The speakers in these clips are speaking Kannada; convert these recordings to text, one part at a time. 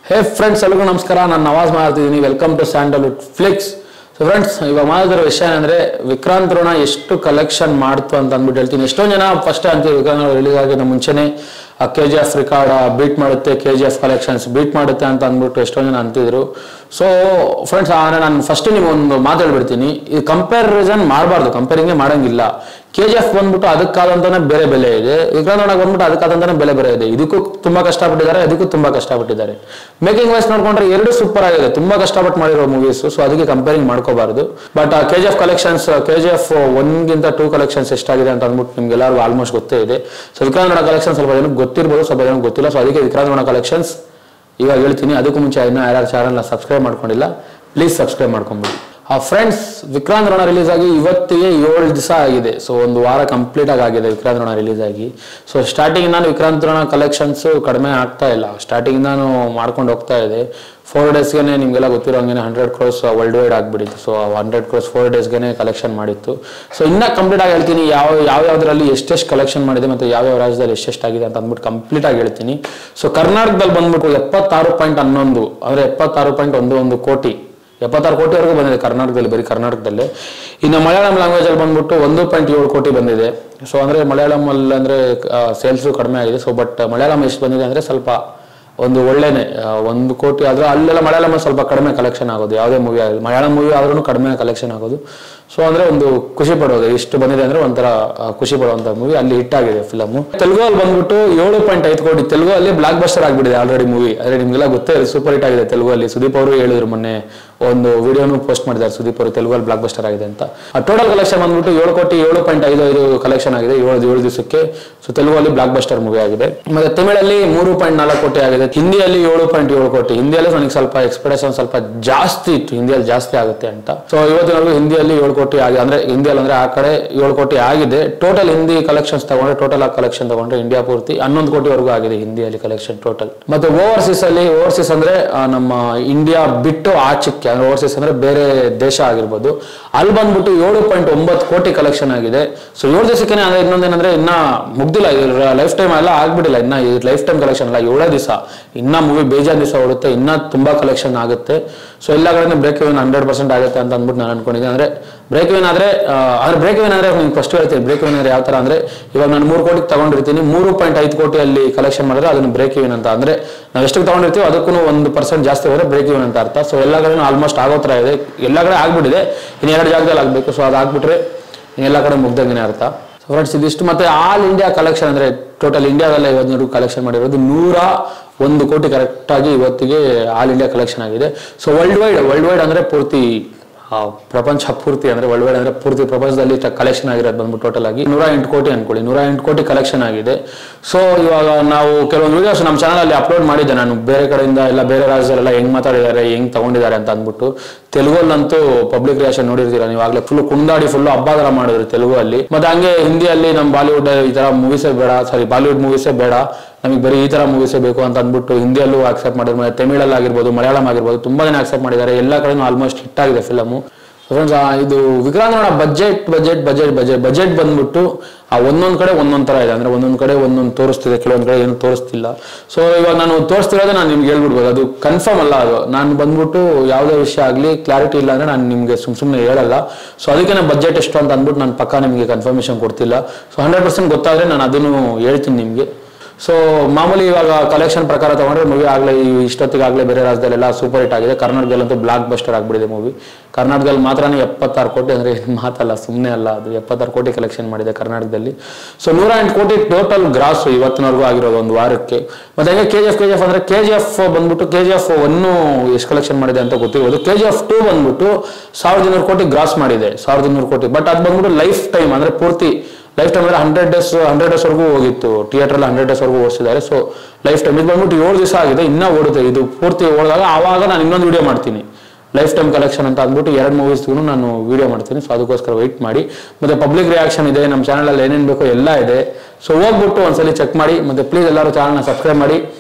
ಹೇ ಫ್ರೆಂಡ್ಸ್ ಎಲ್ರಿಗೂ ನಮಸ್ಕಾರ ನಾನು ನವಾಜ್ ಮಾಡ್ತಿದ್ದೀನಿ welcome to Sandalwood flicks so friends ಇವಾಗ ಮಾತಾಡಿರೋ ವಿಷಯ ಏನಂದ್ರೆ ವಿಕ್ರಾಂತ್ ಋಣ ಎಷ್ಟು ಕಲೆಕ್ಷನ್ ಮಾಡ್ತು ಅಂತ ಅಂದ್ಬಿಟ್ಟು ಹೇಳ್ತೀನಿ ಎಷ್ಟೊಂದು ಜನ ಫಸ್ಟ್ ಅಂತೀವಿ ವಿಕ್ರಾಂತ್ ರಿಲೀಸ್ ಆಗಿದ್ದ ಮುಂಚೆನೆ K G F record beat ಮಾಡುತ್ತೆ K G F collections beat ಮಾಡುತ್ತೆ ಅಂತ ಅಂದ್ಬಿಟ್ಟು ಎಷ್ಟೊಂದು ಜನ ಅಂತಿದ್ರು ಸೊ ಫ್ರೆಂಡ್ಸ್ ಆದರೆ ನಾನು ಫಸ್ಟ್ ನಿಮ್ಗೆ ಒಂದು ಮಾತು ಹೇಳ್ಬಿಡ್ತೀನಿ ಇದು ಕಂಪ್ಯಾರಿಸನ್ ಮಾಡಬಾರ್ದು ಕಂಪೇರಿಂಗೇ ಮಾಡಂಗಿಲ್ಲ ಕೆ ಜಿ ಎಫ್ ಬಂದ್ಬಿಟ್ಟು ಅದಕ್ಕಾದಂತಾನೆ ಬೇರೆ ಬೆಲೆ ಇದೆ ವಿಕ್ರಾಂತ್ ಋಣ ಬಂದ್ಬಿಟ್ಟು ಅದಕ್ಕಾದಂತಾನೆ ಬೆಲೆ ಬೇರೆ ಇದೆ ಇದಕ್ಕೂ ತುಂಬಾ ಕಷ್ಟಪಟ್ಟಿದ್ದಾರೆ ಅದಕ್ಕೂ ತುಂಬಾ ಕಷ್ಟಪಟ್ಟಿದ್ದಾರೆ ಮೇಕಿಂಗ್ ವೈಸ್ ನೋಡ್ಕೊಂಡ್ರೆ ಎರಡು ಸೂಪರ್ ಆಗಿದೆ ತುಂಬಾ ಕಷ್ಟಪಟ್ಟು ಮಾಡಿರೋ ಮೂವೀಸ್ ಸೊ ಅದಕ್ಕೆ ಕಂಪೇರಿಂಗ್ ಮಾಡ್ಕೋಬಾರ್ದು but K G F collections K G F ಒನ್ಗಿಂತ ಟೂ ಕಲೆಕ್ಷನ್ಸ್ ಎಷ್ಟಾಗಿದೆ ಅಂತ ಅಂದ್ಬಿಟ್ಟು ನಿಮ್ಗೆ ಎಲ್ಲರಿಗೂ ಆಲ್ಮೋಸ್ಟ್ ಗೊತ್ತೇ ಇದೆ ಸೊ ವಿಕ್ರಾಂತ್ ಋಣ ಕಲೆಕ್ಷನ್ ಸ್ವಲ್ಪ ಜನಕ್ಕೆ ಗೊತ್ತಿರ್ಬೋದು ಸ್ವಲ್ಪ ಜನಕ್ಕೆ ಗೊತ್ತಿಲ್ಲ ಸೊ ಅದಕ್ಕೆ ವಿಕ್ರಾಂತ್ ಋಣ ಕಲೆಕ್ಷನ್ಸ್ ಇವಾಗ ಹೇಳ್ತೀನಿ ಅದಕ್ಕೂ ಮುಂಚೆ ಇನ್ನೂ ಯಾರ್ಯಾರು ಚಾನಲ್ನ ಸಬ್ಸ್ಕ್ರೈಬ್ ಮಾಡ್ಕೊಂಡಿಲ್ಲ ಪ್ಲೀಸ್ ಸಬ್ಸ್ಕ್ರೈಬ್ ಮಾಡ್ಕೊಂಬಿಡಿ ಆ ಫ್ರೆಂಡ್ಸ್ ವಿಕ್ರಾಂತ್ ಋಣ ರಿಲೀಸ್ ಆಗಿ ಇವತ್ತಿಗೆ ಏಳು ದಿವಸ ಆಗಿದೆ ಸೊ ಒಂದು ವಾರ ಕಂಪ್ಲೀಟ್ ಆಗಿ ಆಗಿದೆ ವಿಕ್ರಾಂತ್ ಋಣ ರಿಲೀಸ್ ಆಗಿ ಸೊ ಸ್ಟಾರ್ಟಿಂಗ್ ನಾನು ವಿಕ್ರಾಂತ್ ಋಣ ಕಲೆಕ್ಷನ್ಸ್ ಕಡಿಮೆ ಆಗ್ತಾ ಇಲ್ಲ ಸ್ಟಾರ್ಟಿಂಗ್ ನಾನು ಮಾಡ್ಕೊಂಡು ಹೋಗ್ತಾ ಇದೆ ಫೋರ್ ಡೇಸ್ಗೆ ನಿಮಗೆಲ್ಲ ಗೊತ್ತಿರೋ ಹಂಗೆ ಹಂಡ್ರೆಡ್ ಕ್ರೋಸ್ ವರ್ಲ್ಡ್ ವೈಡ್ ಆಗಿಬಿಟ್ಟಿತ್ತು ಸೊ ಹಂಡ್ರೆಡ್ ಕ್ರೋಸ್ ಫೋರ್ ಡೇಸ್ಗೆ ಕಲೆಕ್ಷನ್ ಮಾಡಿತ್ತು ಸೊ ಇನ್ನ ಕಂಪ್ಲೀಟ್ ಆಗಿ ಹೇಳ್ತೀನಿ ಯಾವ ಯಾವ ಯಾವ್ದ್ರಲ್ಲಿ ಎಷ್ಟೆಷ್ಟು ಕಲೆಕ್ಷನ್ ಮಾಡಿದೆ ಮತ್ತು ಯಾವ ಯಾವ ರಾಜ್ಯದಲ್ಲಿ ಎಷ್ಟೆಷ್ಟು ಆಗಿದೆ ಅಂತ ಅಂದ್ಬಿಟ್ಟು ಕಂಪ್ಲೀಟ್ ಆಗಿ ಹೇಳ್ತೀನಿ ಸೊ ಕರ್ನಾಟಕದಲ್ಲಿ ಬಂದ್ಬಿಟ್ಟು ಎಪ್ಪತ್ತಾರು ಪಾಯಿಂಟ್ ಹನ್ನೊಂದು ಅಂದರೆ ಎಪ್ಪತ್ತಾರು ಪಾಯಿಂಟ್ ಒಂದು ಒಂದು ಕೋಟಿ ಎಪ್ಪತ್ತಾರು ಕೋಟಿವರೆಗೂ ಬಂದಿದೆ ಕರ್ನಾಟಕದಲ್ಲಿ ಬರೀ ಕರ್ನಾಟಕದಲ್ಲಿ ಇನ್ನು ಮಲಯಾಳಂ ಲ್ಯಾಂಗ್ವೇಜ್ ಅಲ್ಲಿ ಬಂದ್ಬಿಟ್ಟು ಒಂದು ಪಾಯಿಂಟ್ ಏಳು ಕೋಟಿ ಬಂದಿದೆ ಸೊ ಅಂದ್ರೆ ಮಲಯಾಳಂ ಅಲ್ಲಿ ಅಂದ್ರೆ ಸೇಲ್ಸು ಕಡಿಮೆ ಆಗಿದೆ ಸೊ ಬಟ್ ಮಲಯಾಳಂ ಎಷ್ಟು ಬಂದಿದೆ ಅಂದ್ರೆ ಸ್ವಲ್ಪ ಒಂದು ಒಳ್ಳೆನೆ ಆ, ಒಂದು ಕೋಟಿ ಆದ್ರೆ ಅಲ್ಲೆಲ್ಲ ಮಲಯಾಳಂ ಸ್ವಲ್ಪ ಕಡಿಮೆ ಕಲೆಕ್ಷನ್ ಆಗೋದು ಯಾವುದೇ ಮೂವಿ ಆಗಲಿ ಮಲಯಾಳಂ ಮೂವಿ ಆದ್ರೂ ಕಡಿಮೆ ಕಲೆಕ್ಷನ್ ಆಗೋದು ಸೊ ಅಂದ್ರೆ ಒಂದು ಖುಷಿ ಪಡೋದು ಇಷ್ಟು ಬಂದಿದೆ ಅಂದ್ರೆ ಒಂಥರ ಆ, ಖುಷಿ ಪಡುವಂತ ಮೂವಿ ಅಲ್ಲಿ ಹಿಟ್ ಆಗಿದೆ ಫಿಲಮ್ ತೆಲುಗು ಅಲ್ಲಿ ಬಂದ್ಬಿಟ್ಟು ಏಳು ಪಾಯಿಂಟ್ ಐದು ಕೋಟಿ ತೆಲುಗು ಅಲ್ಲಿ ಬ್ಲಾಕ್ ಬಸ್ಟರ್ ಆಗ್ಬಿಟ್ಟಿದೆ ಆಲ್ರೆಡಿ ಮೂವಿ ಆದ್ರೆ ನಿಮ್ಗೆಲ್ಲ ಗೊತ್ತೇ ಸೂಪರ್ ಹಿಟ್ ಆಗಿದೆ ತೆಲುಗು ಅಲ್ಲಿ ಸುದೀಪ್ ಅವರು ಹೇಳಿದ್ರು ಮೊನ್ನೆ ಒಂದು ವಿಡಿಯೋನು ಪೋಸ್ಟ್ ಮಾಡಿದ್ದಾರೆ ಸುದೀಪ್ ಅವರು ತೆಲುಗು ಅಲ್ಲಿ ಬ್ಲಾಕ್ ಬಸ್ಟರ್ ಆಗಿದೆ ಅಂತ ಟೋಟಲ್ ಕಲೆಕ್ಷನ್ ಬಂದ್ಬಿಟ್ಟು ಏಳು ಕೋಟಿ ಏಳು ಪಾಯಿಂಟ್ ಐದು ಐದು ಕಲೆಕ್ಷನ್ ಆಗಿದೆ ಏಳು ಏಳು ದಿವಸಕ್ಕೆ ಸೊ ತೆಲುಗಲ್ಲಿ ಬ್ಲಾಕ್ ಬಸ್ಟರ್ ಮೂವಿ ಆಗಿದೆ ಮತ್ತೆ ತಮಿಳಲ್ಲಿ ಮೂರು ಪಾಯಿಂಟ್ ನಾಲ್ಕು ಕೋಟಿ ಆಗಿದೆ ಹಿಂದಿಯಲ್ಲಿ ಏಳು ಪಾಯಿಂಟ್ ಏಳು ಕೋಟಿ ಹಿಂದಿಯಲ್ಲಿ ನನಗೆ ಸ್ವಲ್ಪ ಎಕ್ಸ್ಪೆಕ್ಟೇಷನ್ ಸ್ವಲ್ಪ ಜಾಸ್ತಿ ಇತ್ತು ಹಿಂದಿಯಲ್ಲಿ ಜಾಸ್ತಿ ಆಗುತ್ತೆ ಅಂತ ಸೊ ಇವತ್ತಿನವರೆಗೂ ಹಿಂದಿಯಲ್ಲಿ ಏಳು ಕೋಟಿ ಆಗಿದೆ ಅಂದ್ರೆ ಹಿಂದಿಯಲ್ಲಿ ಅಂದ್ರೆ ಆ ಕಡೆ ಏಳು ಕೋಟಿ ಆಗಿದೆ ಟೋಟಲ್ ಹಿಂದಿ ಕಲೆಕ್ಷನ್ಸ್ ತಗೊಂಡ್ರೆ ಟೋಟಲ್ ಆ ಕಲೆಕ್ಷನ್ ತಗೊಂಡ್ರೆ ಇಂಡಿಯಾ ಪೂರ್ತಿ ಹನ್ನೊಂದು ಕೋಟಿವರೆಗೂ ಆಗಿದೆ ಹಿಂದಿಯಲ್ಲಿ ಕಲೆಕ್ಷನ್ ಟೋಟಲ್ ಮತ್ತೆ ಓವರ್ಸೀಸ್ ಅಲ್ಲಿ ಓವರ್ಸೀಸ್ ಅಂದ್ರೆ ಆ, ನಮ್ಮ ಇಂಡಿಯಾ ಬಿಟ್ಟು ಆಚೆಕ್ಕೆ ಅಂದ್ರೆ ಓವರ್ಸೀಸ್ ಅಂದ್ರೆ ಬೇರೆ ದೇಶ ಆಗಿರ್ಬೋದು ಅಲ್ಲಿ ಬಂದ್ಬಿಟ್ಟು ಏಳು ಪಾಯಿಂಟ್ ಒಂಬತ್ತು ಕೋಟಿ ಕಲೆಕ್ಷನ್ ಆಗಿದೆ ಸೊ ಏಳು ದಿವಸಕ್ಕೆ ಅಂದ್ರೆ ಇನ್ನೊಂದೇನಂದ್ರೆ ಇನ್ನ ಮುಗ್ದಿಲ್ಲ ಲೈಫ್ ಟೈಮ್ ಎಲ್ಲ ಆಗ್ಬಿಟ್ಟಿಲ್ಲ ಇನ್ನ ಲೈಫ್ ಟೈಮ್ ಕಲೆಕ್ಷನ್ ಅಲ್ಲ ಏಳೇ ದಿವಸ ಇನ್ನ ಮೂವಿ ಬೇಜಾನ್ ದಿವಸ ಓಡುತ್ತೆ ಇನ್ನ ತುಂಬಾ ಕಲೆಕ್ಷನ್ ಆಗುತ್ತೆ ಸೊ ಎಲ್ಲ ಕಡೆ ಬ್ರೇಕ್ ಇವನ್ ಹಂಡ್ರೆಡ್ ಪರ್ಸೆಂಟ್ ಆಗುತ್ತೆ ಅಂತ ಅಂದ್ಬಿಟ್ಟು ನಾನು ಅನ್ಕೊಂಡಿದ್ದೆ ಅಂದ್ರೆ ಬ್ರೇಕ್ ಇವನ್ ಆದ್ರೆ ಆ, ಅಂದ್ರೆ ಬ್ರೇಕ್ ಇವನ್ ಅಂದ್ರೆ ನಿಮ್ಗೆ ಫಸ್ಟ್ ಹೇಳ್ತೀನಿ ಬ್ರೇಕ್ ಇವನ್ ಅಂದ್ರೆ ಯಾವ ತರ ಅಂದ್ರೆ ಇವಾಗ ನಾನು ಮೂರು ಕೋಟಿಗೆ ತಗೊಂಡಿರ್ತೀನಿ ಮೂರು ಪಾಯಿಂಟ್ ಐದು ಕೋಟಿ ಅಲ್ಲಿ ಕಲೆಕ್ಷನ್ ಮಾಡಿದ್ರೆ ಅದನ್ನು ಬ್ರೇಕ್ ಇವನ್ ಅಂತ ಅಂದ್ರೆ ನಾವು ಎಷ್ಟು ತಗೊಂಡಿರ್ತೀವಿ ಅದಕ್ಕೂ ಒಂದು ಪರ್ಸೆಂಟ್ ಜಾಸ್ತಿ ಹೋದ್ರೆ ಬ್ರೇಕ್ ಇವನ್ ಅಂತ ಅರ್ಥ ಸೊ ಎಲ್ಲ ಕಡೆ ಆಲ್ಮೋಸ್ಟ್ ಆಗೋ ಥರ ಇದೆ ಎಲ್ಲ ಕಡೆ ಆಗ್ಬಿಟ್ಟಿದೆ ಇನ್ನು ಎರಡು ಜಾಗದಲ್ಲಿ ಆಗ್ಬೇಕು ಸೊ ಅದು ಆಗ್ಬಿಟ್ರೆ ಇನ್ನೆಲ್ಲ ಕಡೆ ಮುಗ್ದಂಗೆ ಅರ್ಥ ಫ್ರೆಂಡ್ಸ್ ಇದಿಷ್ಟು ಮತ್ತೆ ಆಲ್ ಇಂಡಿಯಾ ಕಲೆಕ್ಷನ್ ಅಂದ್ರೆ ಟೋಟಲ್ ಇಂಡಿಯಾದಲ್ಲೇ ಇವತ್ತು ಕಲೆಕ್ಷನ್ ಮಾಡಿರೋದು ನೂರ ಒಂದು ಕೋಟಿ ಕರೆಕ್ಟ್ ಆಗಿ ಇವತ್ತಿಗೆ ಆಲ್ ಇಂಡಿಯಾ ಕಲೆಕ್ಷನ್ ಆಗಿದೆ so world wide world wide ಅಂದ್ರೆ ಪೂರ್ತಿ ಆ, ಪ್ರಪಂಚ ಪೂರ್ತಿ ಅಂದ್ರೆ ವರ್ಲ್ಡ್ ವೈಡ್ ಅಂದ್ರೆ ಪೂರ್ತಿ ಪ್ರಪಂಚದಲ್ಲಿ ಕಲೆಕ್ಷನ್ ಆಗಿರೋದು ಬಂದ್ಬಿಟ್ಟು ಟೋಟಲ್ ಆಗಿ ನೂರ ಎಂಟು ಕೋಟಿ ಅನ್ಕೊಳ್ಳಿ ನೂರ ಎಂಟು ಕೋಟಿ ಕಲೆಕ್ಷನ್ ಆಗಿದೆ ಸೊ ಇವಾಗ ನಾವು ಕೆಲವೊಂದು ವಿಡಿಯೋಸ್ ನಮ್ಮ ಚಾನಲ್ ಅಲ್ಲಿ ಅಪ್ಲೋಡ್ ಮಾಡಿದ್ದೆ ನಾನು ಬೇರೆ ಕಡೆಯಿಂದ ಎಲ್ಲ ಬೇರೆ ರಾಜ್ಯದಲ್ಲೆಲ್ಲ ಹೆಂಗ್ ಮಾತಾಡಿದ್ದಾರೆ ಹೆಂಗ್ ತಗೊಂಡಿದ್ದಾರೆ ಅಂತ ಅಂದ್ಬಿಟ್ಟು ತೆಲುಗಲ್ಲಂತೂ ಪಬ್ಲಿಕ್ ರಿಯಾಕ್ಷನ್ ನೋಡಿರ್ತೀರಾ ನೀವು ಆಗ್ಲೇ ಫುಲ್ ಕುಂದಾಡಿ ಫುಲ್ ಹಬ್ಬ ತರ ಮಾಡಿದ್ರು ತೆಲುಗು ಅಲ್ಲಿ ಮತ್ತೆ ಹಂಗೆ ಹಿಂದಿಯಲ್ಲಿ ನಮ್ಮ ಬಾಲಿವುಡ್ ಈ ತರ ಮೂವೀಸೇ ಬೇಡ ಸಾರಿ ಬಾಲಿವುಡ್ ಮೂವೀಸೇ ಬೇಡ ನಮಗೆ ಬರೀ ಈ ತರ ಮೂವೀಸೇ ಬೇಕು ಅಂತ ಅಂದ್ಬಿಟ್ಟು ಹಿಂದಿಯಲ್ಲೂ ಆಕ್ಸೆಪ್ಟ್ ಮಾಡಿದ್ರು ಮತ್ತೆ ತಮಿಳಲ್ಲಿ ಆಗಿರ್ಬೋದು ಮಲಯಾಳಂ ಆಗಿರ್ಬೋದು ತುಂಬಾ ಜನ ಆಕ್ಸೆಪ್ಟ್ ಮಾಡಿದ್ದಾರೆ ಎಲ್ಲ ಕಡೆನೂ ಆಲ್ಮೋಸ್ಟ್ ಹಿಟ್ ಆಗಿದೆ ಫಿಲಮು ಫ್ರೆಂಡ್ಸ್ ಇದು ವಿಕ್ರಾಂತ್ ನೋಡ budget budget budget budget budget ಬಂದ್ಬಿಟ್ಟು ಆ ಒಂದೊಂದ್ ಕಡೆ ಒಂದೊಂದ್ ತರ ಇದೆ ಅಂದ್ರೆ ಒಂದೊಂದ್ ಕಡೆ ಒಂದೊಂದು ತೋರಿಸ್ತಿದೆ ಕೆಲವೊಂದ್ ಕಡೆ ಏನು ತೋರಿಸ್ತಿಲ್ಲ ಸೊ ಇವಾಗ ನಾನು ತೋರಿಸ್ತಿರೋದೇ ನಾನು ನಿಮ್ಗೆ ಹೇಳ್ಬಿಡ್ಬೋದು ಅದು ಕನ್ಫರ್ಮ್ ಅಲ್ಲ ಅದು ನಾನು ಬಂದ್ಬಿಟ್ಟು ಯಾವುದೇ ವಿಷಯ ಆಗಲಿ ಕ್ಲಾರಿಟಿ ಇಲ್ಲ ಅಂದ್ರೆ ನಾನು ನಿಮಗೆ ಸುಮ್ ಸುಮ್ಮನೆ ಹೇಳಲ್ಲ ಸೊ ಅದಕ್ಕೆ ನಾನು ಬಜೆಟ್ ಎಷ್ಟು ಅಂತ ಅಂದ್ಬಿಟ್ಟು ನಾನು ಪಕ್ಕ ನಿಮಗೆ ಕನ್ಫರ್ಮೇಶನ್ ಕೊಡ್ತಿಲ್ಲ ಸೊ ಹಂಡ್ರೆಡ್ ಪರ್ಸೆಂಟ್ ಗೊತ್ತಾದ್ರೆ ನಾನು ಅದನ್ನು ಹೇಳ್ತೀನಿ ನಿಮಗೆ ಸೊ ಮಾಮೂಲಿ ಇವಾಗ ಕಲೆಕ್ಷನ್ ಪ್ರಕಾರ ತಗೊಂಡ್ರೆ ಮೂವಿ ಆಗಲೇ ಇಷ್ಟೊತ್ತಿಗೆ ಆಗಲೇ ಬೇರೆ ರಾಜ್ಯದಲ್ಲೆಲ್ಲ ಸೂಪರ್ ಹಿಟ್ ಆಗಿದೆ ಕರ್ನಾಟಕದಲ್ಲಂತೂ ಬ್ಲಾಕ್ ಬಸ್ಟರ್ ಆಗ್ಬಿಟ್ಟಿದೆ ಮೂವಿ ಕರ್ನಾಟಕದಲ್ಲಿ ಮಾತ್ರನೇ ಎಪ್ಪತ್ತಾರು ಕೋಟಿ ಅಂದ್ರೆ ಏನ್ ಮಾತಲ್ಲ ಸುಮ್ಮನೆ ಅಲ್ಲ ಅದು ಎಪ್ಪತ್ತಾರು ಕೋಟಿ ಕಲೆಕ್ಷನ್ ಮಾಡಿದೆ ಕರ್ನಾಟಕದಲ್ಲಿ ಸೊ ನೂರ ಎಂಟು ಕೋಟಿ ಟೋಟಲ್ ಗ್ರಾಸ್ ಇವತ್ತಿನವರೆಗೂ ಆಗಿರೋದು ಒಂದು ವಾರಕ್ಕೆ ಮತ್ತೆ ಹಂಗೆ K G F K G F ಅಂದ್ರೆ ಕೆ ಜಿ ಎಫ್ ಬಂದ್ಬಿಟ್ಟು ಕೆ ಜಿ ಎಫ್ ಒನ್ನು ಎಷ್ಟು ಕಲೆಕ್ಷನ್ ಮಾಡಿದೆ ಅಂತ ಗೊತ್ತಿರ್ಬೋದು ಕೆ ಜಿ ಎಫ್ ಟೂ ಬಂದ್ಬಿಟ್ಟು ಸಾವಿರದ ಇನ್ನೂರು ಕೋಟಿ ಗ್ರಾಸ್ ಮಾಡಿದೆ ಸಾವಿರದ ಇನ್ನೂರು ಕೋಟಿ ಬಟ್ ಅದು ಬಂದ್ಬಿಟ್ಟು ಲೈಫ್ ಟೈಮ್ ಅಂದ್ರೆ ಪೂರ್ತಿ ಲೈಫ್ ಟೈಮ್ ಅಂದ್ರೆ ಹಂಡ್ರೆಡ್ ಡೇಸ್ ಹಂಡ್ರೆಡ್ ಡೇಸ್ ವರೆಗೂ ಹೋಗಿತ್ತು ಥಿಯೇಟರ್ ಅಲ್ಲಿ ಹಂಡ್ರೆಡ್ ಡೇಸ್ ವರೆಗೂ ಓಡಿಸಿದ್ದಾರೆ ಸೊ ಲೈಫ್ ಟೈಮ್ ಇದು ಬಂದ್ಬಿಟ್ಟು ಏಳು ದಿವಸ ಆಗಿದೆ ಇನ್ನ ಓಡುತ್ತೆ ಇದು ಪೂರ್ತಿ ಓಡಿದಾಗ ಆವಾಗ ನಾನು ಇನ್ನೊಂದು ವಿಡಿಯೋ ಮಾಡ್ತೀನಿ ಲೈಫ್ ಟೈಮ್ ಕಲೆಕ್ಷನ್ ಅಂತ ಅಂದ್ಬಿಟ್ಟು ಎರಡು ಮೂವೀಸ್ಗೂ ನಾನು ವಿಡಿಯೋ ಮಾಡ್ತೀನಿ ಸೊ ಅದಕ್ಕೋಸ್ಕರ ವೆಯ್ಟ್ ಮಾಡಿ ಮತ್ತೆ ಪಬ್ಲಿಕ್ ರಿಯಾಕ್ಷನ್ ಇದೆ ನಮ್ಮ ಚಾನಲಲ್ಲಿ ಏನೇನು ಬೇಕೋ ಎಲ್ಲ ಇದೆ ಸೊ ಹೋಗ್ಬಿಟ್ಟು ಒಂದ್ಸಲಿ ಚೆಕ್ ಮಾಡಿ ಮತ್ತೆ ಪ್ಲೀಸ್ ಎಲ್ಲರೂ ಚಾನಲ್ನ ಸಬ್ಸ್ಕ್ರೈಬ್ ಮಾಡಿ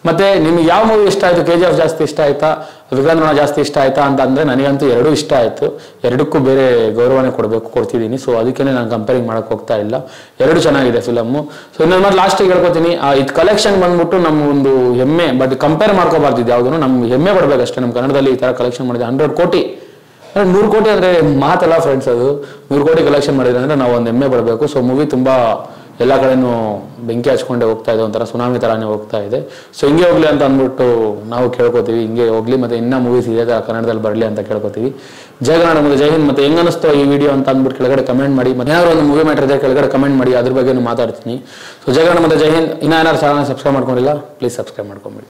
ಮತ್ತೆ ನಿಮ್ಗೆ ಯಾವ ಮೂವಿ ಇಷ್ಟ ಆಯ್ತು ಕೆ ಜಿ ಎಫ್ ಜಾಸ್ತಿ ಇಷ್ಟ ಆಯ್ತಾ ವಿಕ್ರಾಂತನ ಜಾಸ್ತಿ ಇಷ್ಟ ಆಯ್ತಾ ಅಂತ ಅಂದ್ರೆ ನನಗಂತೂ ಎರಡೂ ಇಷ್ಟ ಆಯ್ತು ಎರಡಕ್ಕೂ ಬೇರೆ ಗೌರವನೇ ಕೊಡಬೇಕು ಕೊಡ್ತಿದ್ದೀನಿ ಸೊ ಅದಕ್ಕೆ ನಾನು ಕಂಪೇರಿಂಗ್ ಮಾಡಕ್ ಹೋಗ್ತಾ ಇಲ್ಲ ಎರಡು ಚೆನ್ನಾಗಿದೆ ಫಿಲಮ್ಮು ಸೊ ಇನ್ನೊಂದು ಮತ್ತೆ ಲಾಸ್ಟಿಗೆ ಹೇಳ್ಕೊತೀನಿ ಆ, ಇದು ಕಲೆಕ್ಷನ್ ಬಂದ್ಬಿಟ್ಟು ನಮ್ಮ ಒಂದು ಹೆಮ್ಮೆ ಬಟ್ ಕಂಪೇರ್ ಮಾಡ್ಕೋಬಾರ್ದು ಯಾವುದನ್ನು ನಮ್ಗೆ ಹೆಮ್ಮೆ ಪಡ್ಬೇಕಷ್ಟೇ ನಮ್ಮ ಕನ್ನಡದಲ್ಲಿ ಈ ತರ ಕಲೆಕ್ಷನ್ ಮಾಡಿದೆ ಹಂಡ್ರೆಡ್ ಕೋಟಿ ಅಂದ್ರೆ ನೂರು ಕೋಟಿ ಅಂದ್ರೆ ಮಾತಲ್ಲ ಫ್ರೆಂಡ್ಸ್ ಅದು ನೂರು ಕೋಟಿ ಕಲೆಕ್ಷನ್ ಮಾಡಿದ್ರೆ ಅಂದ್ರೆ ನಾವು ಒಂದು ಹೆಮ್ಮೆ ಪಡಬೇಕು ಸೊ ಮೂವಿ ತುಂಬಾ ಎಲ್ಲ ಕಡೆನೂ ಬೆಂಕಿ ಹಚ್ಕೊಂಡೆ ಹೋಗ್ತಾ ಇದೆ ಒಂಥರ ಸುನಾಮಿ ತರಾನೇ ಹೋಗ್ತಾ ಇದೆ ಸೊ ಹಿಂಗೆ ಹೋಗ್ಲಿ ಅಂತ ಅಂದ್ಬಿಟ್ಟು ನಾವು ಕೇಳ್ಕೊತೀವಿ ಹಿಂಗೆ ಹೋಗ್ಲಿ ಮತ್ತೆ ಇನ್ನ ಮೂವೀಸ್ ಇದೇ ತರ ಕನ್ನಡದಲ್ಲಿ ಬರಲಿ ಅಂತ ಕೇಳ್ಕೊತೀವಿ ಜಯ ಕನ್ನಡ ಮತ್ತೆ ಜೈ ಹಿಂದ್ ಮತ್ತೆ ಹೆಂಗ್ ಅನಿಸ್ತೋ ಈ ವಿಡಿಯೋ ಅಂತ ಅಂದ್ಬಿಟ್ಟು ಕೆಳಗಡೆ ಕಮೆಂಟ್ ಮಾಡಿ ಮತ್ತೆ ಏನಾದ್ರು ಒಂದು ಮೂವಿ ಮ್ಯಾಟರ್ ಇದೆ ಕೆಳಗಡೆ ಕಮೆಂಟ್ ಮಾಡಿ ಅದ್ರ ಬಗ್ಗೆ ಮಾತಾಡ್ತೀನಿ ಸೊ ಜಯ ಕನ್ನಡ ಮತ್ತೆ ಜೈ ಹಿಂದ್ ಇನ್ನ ಏನಾದ್ರು ಚಾನಲ್ ಸಬ್ಸ್ಕ್ರೈಬ್ ಮಾಡ್ಕೊಂಡಿಲ್ಲ ಪ್ಲೀಸ್ ಸಬ್ಸ್ಕ್ರೈಬ್ ಮಾಡ್ಕೊಂಬಿಡಿ